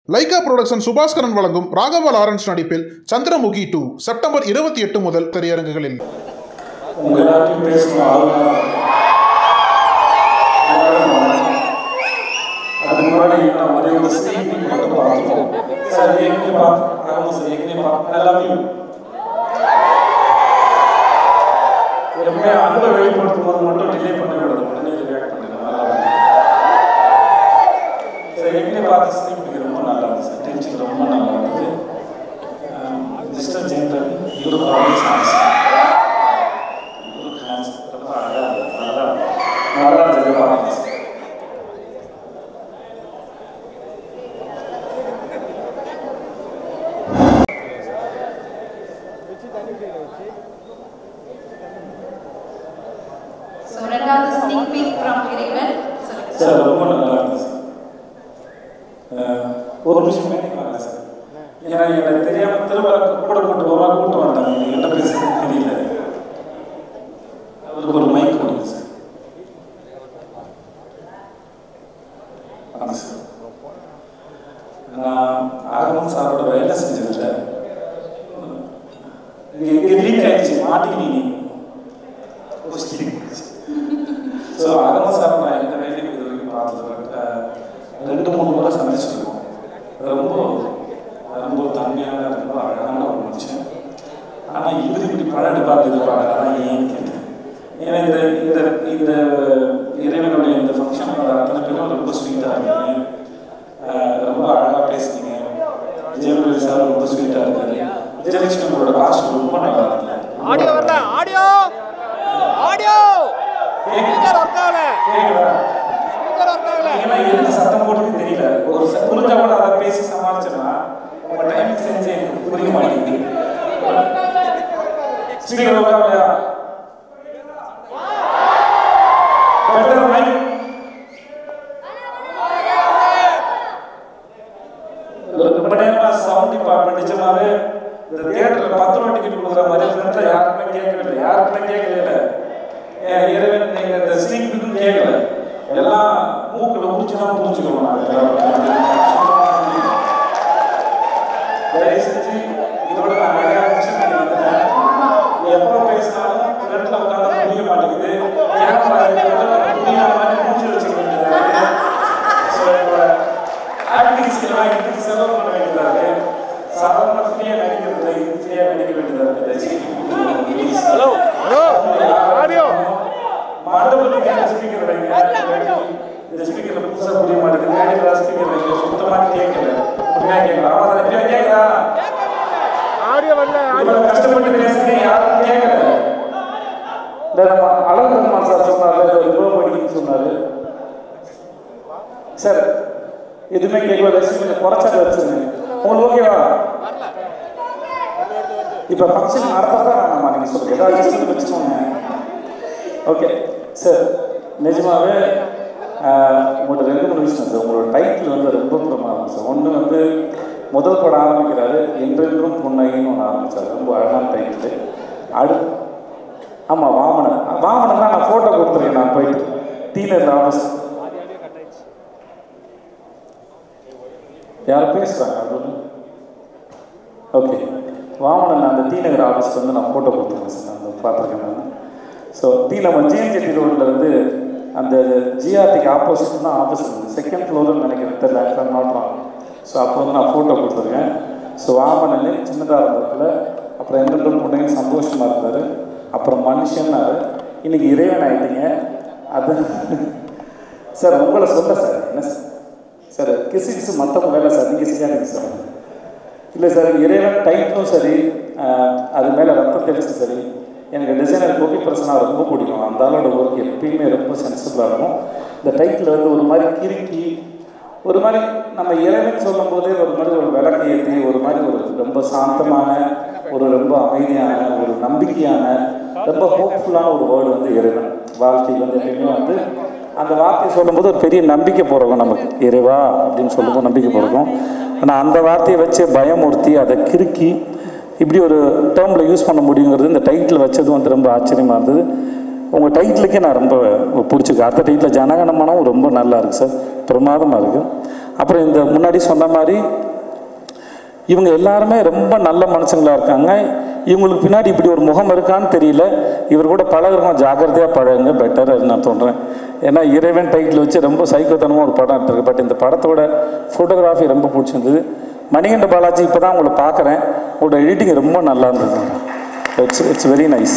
Lyca production Subaskaran வழங்கும் Raghava Lawrence நடிப்பில் Chandramukhi two September இருபத்தி எட்டு முதல் திரையரங்குகளில் உங்க எல்லாத்தையும் பேசணும் ஆர்வமா எல்லாரும் வாங்க. அதுக்கு முன்னாடி நான் ஒரே ஒரு ஸ்டேட்மெண்ட் மட்டும் பார்த்துருக்கோம் சார் ஏற்கனவே பார்த்து ஆமாம் சார் ஏற்கனவே பார்த்து எல்லாமே எப்பவுமே அன்பை வெளிப்படுத்தும் போது மட்டும் டிலே பண்ண விடாது உடனே ரியாக்ட் பண்ணுங்க நல்லா இருக்கும். சார் ஏற்கனவே பார்த்த ஸ்டேட்மெண்ட் ரொம்ப நல்லா இருந்துச்சு சார் டென்ஷன் ரொம்ப நல்லா இருந்தது mister general you always answer ரொம்ப அழகா இருந்தது. நல்லா நல்லா இருந்தது பார்க்க சார் So ரெண்டாவது sneak peek from இறைவன் சொல்லுங்க சார். சார் ரொம்ப நல்லா இருந்துச்சு அஹ், ஒரு நிமிஷம் மேலே வாங்க சார் ஏன்னா எனக்கு தெரியாம திரும்ப கூட கூட்டு போவா கூட்டு வந்தாங்க எனக்கு என்ன பேசுறதுன்னு தெரியல அவருக்கு ஒரு மைக் கொடுங்க சார் வாங்க சார் நான் ஆகமன் சாரோட வேலை செஞ்சிருக்கேன் இங்க இங்க லீக் ஆயிடுச்சு மாட்டிக்கிட்டீங்க ஸோ அகம சார் நான் எந்த வேலையும் இது வரைக்கும் பார்த்தது அஹ், ரெண்டு மூணு முறை சந்திச்சிருக்கோம் ரொம்ப ரொம்ப தன்மையான ரொம்ப அழகான ஒரு மனுஷன் ஆனால் இப்படி இப்படி பழண்டு பார்த்து இது பார்க்கலாம் ஏன்னு கேட்டேன் ஏன்னா இந்த இந்த இந்த இறைவனுடைய இந்த ஃபங்க்ஷன் அத்தனை பேரும் ரொம்ப ஸ்வீட்டாக இருக்கீங்க அஹ், ரொம்ப அழகாக பேசுனீங்க விஜயபுரி சார் ரொம்ப ஸ்வீட்டாக இருக்காரு விஜயலட்சுமி உங்களோட காஸ்ட் ரொம்ப நல்லா இருந்தது ஆடியோ வரல ஆடியோ ஆடியோ ஸ்பீக்கர் ஒர்க் ஆகல கேட்குதா ஸ்பீக்கர் ஒர்க் ஆகல நீங்களாம் எதுக்கு சத்தம் போட்டுன்னு தெரியல ஒரு ச- புரிஞ்சா கூட அதை பேசி சமாளிச்சோம்னா உங்க டைம் செஞ்சு எனக்கு புரிய மாட்டேங்குது ஸ்பீக்கர் உட்காரலையா பெட்டர் மைக் ரொம்ப நேரமா சவுண்ட் இப்போ நிஜமாவே இந்த தியேட்டர்ல பத்து ரூபா டிக்கெட் கொடுக்குற மாதிரி ஃப்ரெண்ட்ல யாருக்குமே கேட்கல யாருக்குமே கேட்கல ஏன் இறைவன் நீங்க இந்த ஸ்னீக் பிக்கும் கேட்கல எல்லாம் மூக்கில் ஊச்சி தான் புரிஞ்சுக்கணும் நாங்கள் தயவு செஞ்சு இதோட நான் நிறைய விஷயம் வந்துட்டேன் எப்போ பேசினாலும் ஃப்ரெண்ட்ல உட்காந்து புரிய மாட்டேங்குது கேமரா இருக்கிறது புரியாத மாதிரி மூச்சு வச்சுக்க வேண்டியதா இருக்கு ஸோ இப்போ ஆக்டிங் ஸ்கில்லாம் இதுக்கு செலவு பண்ண வேண்டியதா இருக்கு சாதாரண ஃப்ரீயாக நடிக்கிறது இல்லை இது ஃப்ரீயாக நடிக்க வேண்டியதா இருக்கு ஹலோ ஹலோ ஆடியோ மண்டபத்துக்கு என்ன ஸ்பீக்கர் வைங்க இந்த ஸ்பீக்கர்ல புதுசா புரிய மாட்டேங்குது மேடையில் ஸ்பீக்கர் வைங்க சுத்தமா கேட்கல உண்மையா கேட்கல ஆமா தானே இப்ப கேட்கலா ஆடியோ வரல ஆடியோ இவ்வளவு கஷ்டப்பட்டு பேசுறீங்க யாரும் கேட்கல இந்த நம்ம அழகு பெருமாள் சார் சொன்னார்ல இந்த ரிவோ படிக்கணும்னு சொன்னாரு சார் எதுவுமே கேட்கல வயசு கொஞ்சம் குறைச்சா வச்சுருங்க உங்களுக்கு ஓகேவா இப்போ ஃபங்க்ஷன் நடத்தா வேணாமா நீங்கள் சொல்லுங்க ஏதாவது லிஸ்ட்டில் வச்சுக்கோங்க ஓகே சார் நிஜமாவே ஆஹ், உங்கள்ட்ட ரெண்டு மூணு விஷயம் சார் உங்களோட டைட்டில் வந்து ரொம்ப பிரமாதம் சார் ஒன்று வந்து முதல் படம் ஆரம்பிக்கிறாரு என்றென்றும் புன்னகைன்னு ஒன்று ஆரம்பிச்சார் ரொம்ப அழகான டைட்டில் அடு ஆமாம் வாமனன் வாமனன் தான் நான் ஃபோட்டோ கொடுத்துருக்கேன் நான் போயிட்டு டீனர் ஆஃபீஸ் யார் பேசுகிறாங்க அது ஓகே வாமனன் அந்த டி நகர் ஆஃபீஸ்க்கு வந்து நான் ஃபோட்டோ கொடுத்துருக்கேன் சார் நான் பார்த்துருக்கேன் நான் ஸோ டி நம்ம ஜிஎன் செட்டி ரோட்டில் வந்து அந்த ஜிஆர்டிக்கு ஆப்போசிட் தான் ஆஃபீஸ் இருக்குது செகண்ட் ஃப்ளோர்னு நினைக்கிறேன் தெரியல ஆக்சுவலாக நாட் ஸோ அப்போ வந்து நான் ஃபோட்டோ கொடுத்துருக்கேன் ஸோ வாமனன் சின்னதாக இருந்ததுல அப்புறம் எந்த பொண்ணுங்க சந்தோஷமாக இருந்தார் அப்புறம் மனுஷன்னாரு இன்னைக்கு இறைவன் ஆயிட்டீங்க அது சார் உங்களை சொல்ல சார் என்ன சார் சார் கிசு கிசு மற்றவங்க வேலை சார் நீங்கள் செய்யாதீங்க சார் இல்லை சார் இறைவன் டைட்டும் சரி ஆஹ், அது மேலே ரத்தம் தெளிச்சு சரி எனக்கு டிசைனர் கோபி பிரசனாக ரொம்ப பிடிக்கும் அந்த ஆளோட ஒர்க் எப்பயுமே ரொம்ப சென்சிபிளாக இருக்கும் இந்த டைட்டில் வந்து ஒரு மாதிரி கிறுக்கி ஒரு மாதிரி நம்ம இறைவன் சொல்லும் போதே ஒரு மாதிரி ஒரு விளக்கு ஏற்றி ஒரு மாதிரி ஒரு ரொம்ப சாந்தமான ஒரு ரொம்ப அமைதியான ஒரு நம்பிக்கையான ரொம்ப ஹோப்ஃபுல்லான ஒரு வேர்டு வந்து இறைவன் வாழ்க்கை வந்து எப்பயுமே வந்து அந்த வார்த்தையை சொல்லும்போது ஒரு பெரிய நம்பிக்கை பிறக்கும் நமக்கு இறைவா அப்படின்னு சொல்லும்போது நம்பிக்கை பிறக்கும் ஆனால் அந்த வார்த்தையை வச்சு பயமுறுத்தி அதை கிறுக்கி இப்படி ஒரு டேர்மில் யூஸ் பண்ண முடியுங்கிறது இந்த டைட்டில் வச்சது வந்து ரொம்ப ஆச்சரியமாக இருந்தது உங்கள் டைட்டிலுக்கே நான் ரொம்ப பிடிச்சிருக்கு அடுத்த டைட்டில் ஜனகணமனம் ரொம்ப நல்லா இருக்குது சார் பிரமாதமாக இருக்குது அப்புறம் இந்த முன்னாடி சொன்ன மாதிரி இவங்க எல்லாருமே ரொம்ப நல்ல மனுஷங்களா இருக்காங்க இவங்களுக்கு பின்னாடி இப்படி ஒரு முகம் இருக்கான்னு தெரியல இவர் கூட பழகிறவங்க ஜாக்கிரதையாக பழகுங்க பெட்டர் நான் சொல்கிறேன் ஏன்னா இறைவன் டைட்டில் வச்சு ரொம்ப சைக்கோத்தனமாக ஒரு படம் எடுத்திருக்கு பட் இந்த படத்தோட ஃபோட்டோகிராஃபி ரொம்ப பிடிச்சிருந்தது மணிகண்ட பாலாஜி இப்போ தான் உங்களை பார்க்குறேன் உங்களோட எடிட்டிங் ரொம்ப நல்லா இருந்தது இட்ஸ் இட்ஸ் வெரி நைஸ்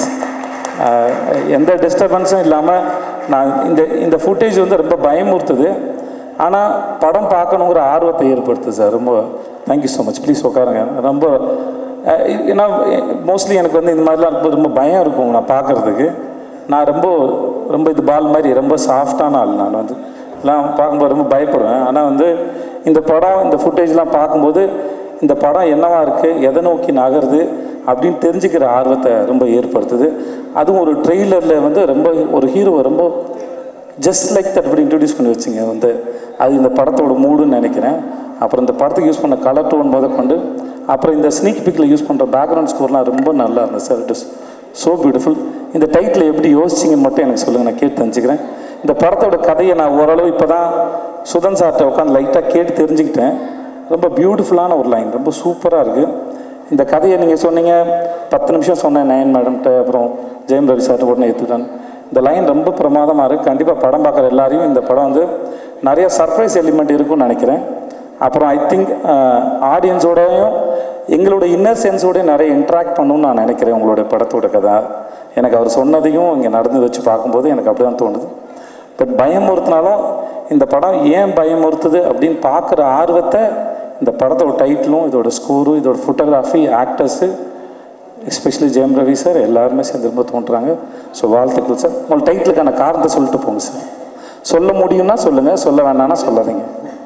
எந்த டிஸ்டர்பன்ஸும் இல்லாமல் நான் இந்த இந்த ஃபுட்டேஜ் வந்து ரொம்ப பயமுறுத்துது ஆனால் படம் பார்க்கணுங்கிற ஆர்வத்தை ஏற்படுத்துது சார் ரொம்ப தேங்க்யூ ஸோ மச் ப்ளீஸ் உட்காருங்க ரொம்ப அஹ், ஏன்னா மோஸ்ட்லி எனக்கு வந்து இந்த மாதிரிலாம் இருக்கும்போது ரொம்ப பயம் இருக்கும் நான் பார்க்குறதுக்கு நான் ரொம்ப ரொம்ப இது பால் மாதிரி ரொம்ப சாஃப்டான ஆள் நான் வந்து எல்லாம் பார்க்கும்போது ரொம்ப பயப்படுவேன் ஆனால் வந்து இந்த படம் இந்த ஃபுட்டேஜ்லாம் பார்க்கும்போது இந்த படம் என்னவா இருக்குது எதை நோக்கி நகருது அப்படின்னு தெரிஞ்சுக்கிற ஆர்வத்தை ரொம்ப ஏற்படுத்துது அதுவும் ஒரு ட்ரெய்லரில் வந்து ரொம்ப ஒரு ஹீரோவை ரொம்ப ஜஸ்ட் லைக் தட் அப்படி இன்ட்ரடியூஸ் பண்ணி வச்சுங்க வந்து அது இந்த படத்தோட மூடுன்னு நினைக்கிறேன் அப்புறம் இந்த படத்துக்கு யூஸ் பண்ண கலர் டோன் முத கொண்டு அப்புறம் இந்த ஸ்னீக் பிக்கில் யூஸ் பண்ணுற பேக்ரவுண்ட் ஸ்கோர்லாம் ரொம்ப நல்லா இருந்தது sir it is so beautiful இந்த டைட்டில் எப்படி யோசிச்சிங்கன்னு மட்டும் எனக்கு சொல்லுங்கள் நான் கேட்டு தெரிஞ்சுக்கிறேன் இந்த படத்தோட கதையை நான் ஓரளவு இப்போ தான் சுதன் சார்ட்ட உட்காந்து லைட்டாக கேட்டு தெரிஞ்சுக்கிட்டேன் ரொம்ப பியூட்டிஃபுல்லான ஒரு லைன் ரொம்ப சூப்பராக இருக்குது இந்த கதையை நீங்கள் சொன்னீங்க பத்து நிமிஷம் சொன்னேன் நயன் மேடம்கிட்ட அப்புறம் ஜெயம் ரவி சார்ட்ட உடனே ஏற்றுட்டான் இந்த லைன் ரொம்ப பிரமாதமாக இருக்குது கண்டிப்பாக படம் பார்க்குற எல்லாரையும் இந்த படம் வந்து நிறைய சர்ப்ரைஸ் எலிமெண்ட் இருக்கும்னு நினைக்கிறேன் அப்புறம் ஐ திங்க் ஆடியன்ஸோடையும் எங்களோட இன்னர் சென்ஸோடய நிறைய இன்ட்ராக்ட் பண்ணணும்னு நான் நினைக்கிறேன் உங்களோட படத்தோட கதை எனக்கு அவர் சொன்னதையும் இங்கே நடந்து வச்சு பார்க்கும்போது எனக்கு அப்படி தான் தோணுது பட் பயமுறுத்தினாலும் இந்த படம் ஏன் பயமுறுத்துது அப்படின்னு பார்க்குற ஆர்வத்தை இந்த படத்தோட டைட்டிலும் இதோட ஸ்கோரும் இதோட photography actors especially Jayam Ravi sir எல்லாருமே சேர்ந்து ரொம்ப தோன்றுறாங்க ஸோ வாழ்த்துக்கள் சார் உங்கள் டைட்டிலுக்கான காரணத்தை சொல்லிட்டு போங்க சார் சொல்ல முடியும்னா சொல்லுங்கள் சொல்ல வேணாம்னா சொல்லாதீங்க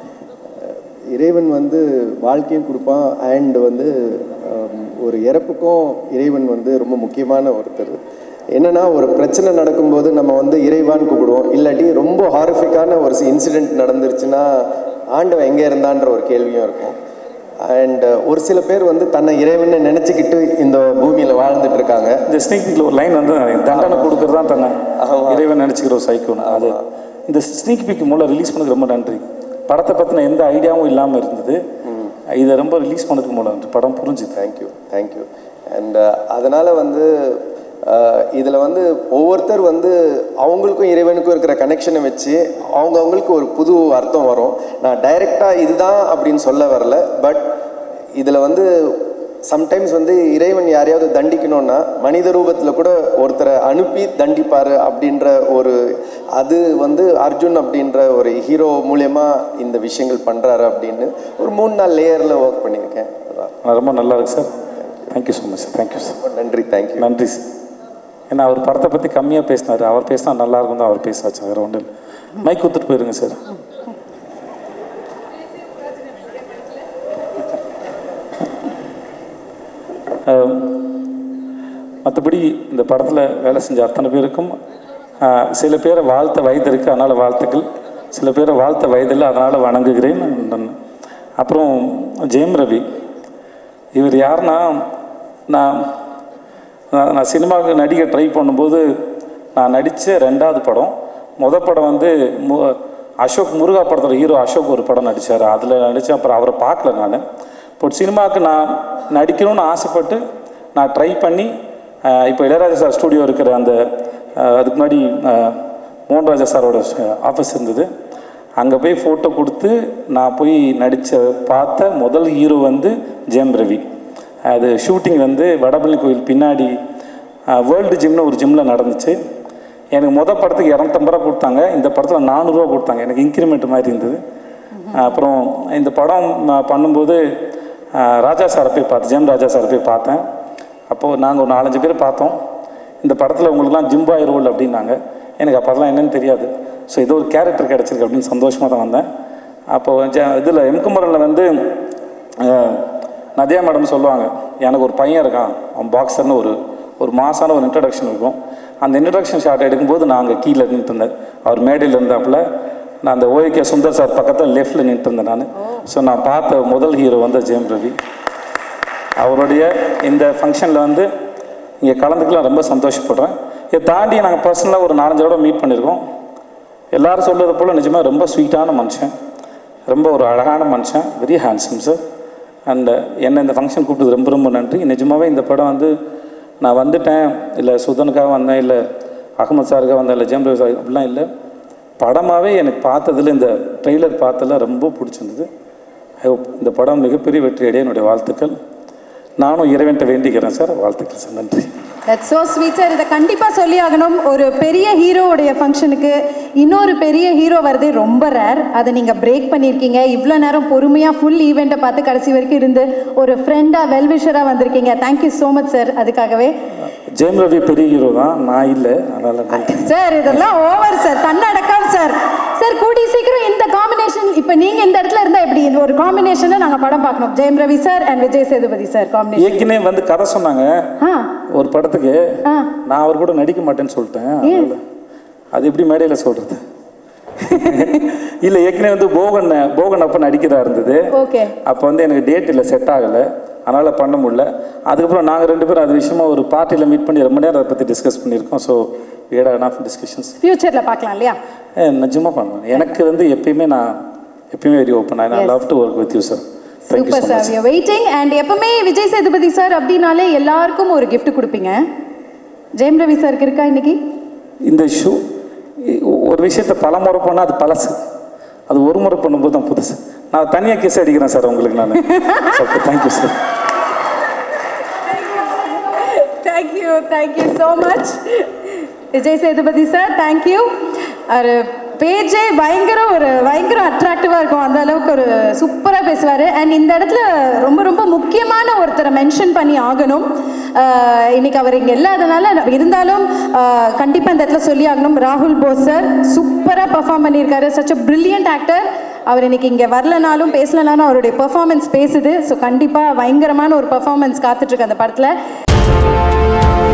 இறைவன் வந்து வாழ்க்கையும் கொடுப்பான் அண்ட் வந்து ஹம், ஒரு இறப்புக்கும் இறைவன் வந்து ரொம்ப முக்கியமான ஒருத்தர் என்னன்னா ஒரு பிரச்சனை நடக்கும்போது நம்ம வந்து இறைவான்னு கூப்பிடுவோம் இல்லாட்டி ரொம்ப ஹாரிஃபிக்கான ஒரு இன்சிடெண்ட் நடந்துருச்சுன்னா ஆண்டவன் எங்கே இருந்தான்ற ஒரு கேள்வியும் இருக்கும் அண்ட் ஒரு சில பேர் வந்து தன்னை இறைவனை நினச்சிக்கிட்டு இந்த பூமியில் வாழ்ந்துட்டு இருக்காங்க இந்த ஸ்னீக் ஒரு லைன் வந்து தண்டனை கொடுக்கறது தான் தன்னை ஆமா. இறைவன் நினச்சிக்கிற ஒரு சைக்கோன்னு அது இந்த ஸ்னீக் பிக் மூலம் ரிலீஸ் பண்ணதுக்கு ரொம்ப நன்றி படத்தை பற்றின எந்த ஐடியாவும் இல்லாமல் இருந்தது இதை ரொம்ப ரிலீஸ் பண்ணதுக்கு மூலம் நன்றி. படம் புரிஞ்சுது தேங்க்யூ தேங்க்யூ அண்ட் அதனால் வந்து இதில் வந்து ஒவ்வொருத்தர் வந்து அவங்களுக்கும் இறைவனுக்கும் இருக்கிற கனெக்ஷனை வச்சு அவங்கவுங்களுக்கு ஒரு புது அர்த்தம் வரும் நான் டைரெக்டாக இதுதான் அப்படின்னு சொல்ல வரல பட் இதில் வந்து சம்டைம்ஸ் வந்து இறைவன் யாரையாவது தண்டிக்கணும்னா மனித ரூபத்தில் கூட ஒருத்தரை அனுப்பி தண்டிப்பார் அப்படின்ற ஒரு அது வந்து அர்ஜுன் அப்படின்ற ஒரு ஹீரோ மூலயமா இந்த விஷயங்கள் பண்ணுறாரு அப்படின்னு ஒரு மூணு நாள் லேயரில் ஒர்க் பண்ணியிருக்கேன் அதான் ரொம்ப நல்லா இருக்கு sir thank you so much sir thank you sir ரொம்ப நன்றி தேங்க்யூ நன்றி சார் ஏன்னா அவர் படத்தை பற்றி கம்மியாக பேசினார் அவர் பேசினா நல்லா இருக்கும் தான் அவர் பேச வச்சார் வேறு ஒன்றும் இல்லை மைக் கொடுத்துட்டு போயிருங்க சார் மற்றபடி இந்த படத்தில் வேலை செஞ்ச அத்தனை பேருக்கும் ஆஹ், சில பேரை வாழ்த்த வயது இருக்குது அதனால் வாழ்த்துக்கள் சில பேரை வாழ்த்த வயதில்லை அதனால் வணங்குகிறேன் நான் அப்புறம் ஜெயம் ரவி இவர் யாருன்னா நான் நான் நான் சினிமாவுக்கு நடிக்க ட்ரை பண்ணும்போது நான் நடித்த ரெண்டாவது படம் முத படம் வந்து மு அசோக் முருகா படத்தோட ஹீரோ அசோக் ஒரு படம் நடித்தார் அதில் நடித்தேன் அப்புறம் அவரை பார்க்கல நான் இப்போ சினிமாவுக்கு நான் நடிக்கணும்னு ஆசைப்பட்டு நான் ட்ரை பண்ணி ஆஹ், இப்போ இளையராஜா சார் ஸ்டூடியோ இருக்கிற அந்த ஆஹ், அதுக்கு முன்னாடி ஆஹ், மோகன்ராஜா சாரோட ஆஃபீஸ் இருந்தது அங்கே போய் ஃபோட்டோ கொடுத்து நான் போய் நடித்த பார்த்த முதல் ஹீரோ வந்து ஜெயம் ரவி அது ஷூட்டிங் வந்து வடபழனி கோயில் பின்னாடி வேர்ல்டு ஜிம்னு ஒரு ஜிம்மில் நடந்துச்சு எனக்கு மொதல் படத்துக்கு இரநூத்தம்பது ரூபா கொடுத்தாங்க இந்த படத்தில் நானூறுரூவா கொடுத்தாங்க எனக்கு இன்க்ரிமெண்ட் மாதிரி இருந்தது அப்புறம் இந்த படம் நான் பண்ணும்போது அஹ், ராஜா சாரை போய் பார்த்தேன் ஜெயம் ராஜா சாரை போய் பார்த்தேன் அப்போது நாங்கள் ஒரு நாலஞ்சு பேர் பார்த்தோம் இந்த படத்தில் உங்களுக்குலாம் ஜிம்பாய் ரோல் அப்படின்னாங்க எனக்கு அப்போ அதெல்லாம் என்னன்னு தெரியாது ஸோ ஏதோ ஒரு கேரக்டர் கிடச்சிருக்கு அப்படின்னு சந்தோஷமாக தான் வந்தேன் அப்போது ஜ இதில் எம்குமரனில் வந்து அஹ், நதியா மேடம் சொல்லுவாங்க எனக்கு ஒரு பையன் இருக்கான் அவன் பாக்ஸர்னு ஒரு ஒரு மாசான ஒரு இன்ட்ரடக்ஷன் இருக்கும் அந்த இன்ட்ரடக்ஷன் ஷாட் எடுக்கும்போது நான் அங்கே கீழே நின்றுட்டு இருந்தேன் அவர் மேடையில் இருந்தாப்புல நான் அந்த ஓஏகே சுந்தர் சார் பக்கத்தில் லெஃப்டில் நின்றுட்டு இருந்தேன் நான் ஸோ நான் பார்த்த முதல் ஹீரோ வந்து ஜெயம் ரவி அவருடைய இந்த ஃபங்க்ஷனில் வந்து இங்கே கலந்துக்கலாம் ரொம்ப சந்தோஷப்படுறேன் இதை தாண்டி நாங்கள் பர்சனலாக ஒரு நாலஞ்சு தடவை மீட் பண்ணியிருக்கோம் எல்லாரும் சொல்கிறது போல் நிஜமாக ரொம்ப ஸ்வீட்டான மனுஷன் ரொம்ப ஒரு அழகான மனுஷன் வெரி ஹேண்ட்ஸம் சார் அண்ட் என்னை இந்த ஃபங்க்ஷன் கூப்பிட்டது ரொம்ப ரொம்ப நன்றி நிஜமாகவே இந்த படம் வந்து நான் வந்துட்டேன் இல்லை சுதனுக்காக வந்தேன் இல்லை அகமது சாருக்காக வந்தேன் இல்லை ஜெயம் ரவி சார் அப்படிலாம் இல்லை படமாகவே எனக்கு பார்த்ததுல இந்த ட்ரெய்லர் பார்த்ததில் ரொம்ப பிடிச்சிருந்தது ஐ ஹோப் இந்த படம் மிகப்பெரிய வெற்றி அடைய என்னுடைய வாழ்த்துக்கள் நானும் இறைவன்ட்ட வேண்டிக்கிறேன் சார் வாழ்த்துக்கள் சார் நன்றி தட்ஸ் ஸோ ஸ்வீட் சார் இதை கண்டிப்பாக சொல்லி ஆகணும் ஒரு பெரிய ஹீரோவுடைய ஃபங்க்ஷனுக்கு இன்னொரு பெரிய ஹீரோ வரதே ரொம்ப ரேர் அதை நீங்கள் பிரேக் பண்ணியிருக்கீங்க இவ்வளோ நேரம் பொறுமையாக ஃபுல் ஈவெண்ட்டை பார்த்து கடைசி வரைக்கும் இருந்து ஒரு ஃப்ரெண்டாக வெல்விஷராக வந்திருக்கீங்க தேங்க்யூ ஸோ மச் சார் அதுக்காகவே ஜெயம் ரவி பெரிய ஹீரோ தான் நான் இல்லை அதனால் நன்றி சார் இதெல்லாம் ஓவர் சார் தன்னடக்கம் சார் சார் கூடி சீக்கிரம் இந்த காம்பினேஷன் இப்போ நீங்கள் இந்த இடத்துல இருந்தால் எப்படி இந்த ஒரு காம்பினேஷனை நாங்கள் படம் பார்க்கணும் Jayam Ravi sir and Vijay Sethupathi sir combination ஏற்கனவே வந்து கதை சொன்னாங்க ஆ ஒரு படத்துக்கு ஆ நான் அவர் கூட நடிக்க மாட்டேன்னு சொல்லிட்டேன் அதனால அது எப்படி மேடையில் சொல்கிறது இல்லை ஏற்கனவே வந்து போகன் போகன் அப்போ நடிக்கிறதா இருந்தது ஓகே அப்போ வந்து எனக்கு டேட் இல்லை செட் ஆகலை அதனால் பண்ண முடியல அதுக்கப்புறம் நாங்கள் ரெண்டு பேரும் அது விஷயமா ஒரு பார்ட்டியில் மீட் பண்ணி ரொம்ப நேரம் அதை பற்றி டிஸ்கஸ் பண்ணியிருக்கோம் ஸோ வேட் ஆஃப் டிஸ்கஷன்ஸ் ஃப்யூச்சரில் பார்க்கலாம் இல்லையா நிஜமாக பண்ணுவேன் எனக்கு வந்து எப்பயுமே நான் எப்பயுமே very open I love to work with you sir thank you super so sir much we waiting and எப்பவுமே விஜய் சேதுபதி சார் அப்படின்னாலே எல்லாருக்கும் ஒரு gift கொடுப்பீங்க ஜெயம் ரவி சாருக்கு இருக்கா இன்னைக்கு இந்த ஷூ ஒரு விஷயத்தை பல முறை பண்ணால் அது பழசு அது ஒரு முறை பண்ணும்போது தான் புதுசு நான் தனியாக கிஸ் அடிக்கிறேன் சார் உங்களுக்கு நான் okay thank you sir thank you thank you so much Vijay Sethupathi sir thank you அவர் பேஜே பயங்கர ஒரு பயங்கர அட்ராக்டிவாக இருக்கும் அந்த அளவுக்கு ஒரு சூப்பராக பேசுவார் அண்ட் இந்த இடத்துல ரொம்ப ரொம்ப முக்கியமான ஒருத்தரை மென்ஷன் பண்ணி ஆகணும் ஆஹ் இன்னைக்கு அவர் இங்கே இல்லாதனால இருந்தாலும் கண்டிப்பாக இந்த இடத்துல சொல்லி ஆகணும் ராகுல் போஸ் சார் சூப்பராக பெர்ஃபார்ம் பண்ணியிருக்காரு சச் அ பிரில்லியன்ட் ஆக்டர் அவர் இன்னைக்கு இங்கே வரலனாலும் பேசலனாலும் அவருடைய பெர்ஃபார்மன்ஸ் பேசுது ஸோ கண்டிப்பாக பயங்கரமான ஒரு பெர்ஃபார்மன்ஸ் காத்துட்ருக்கு அந்த படத்தில்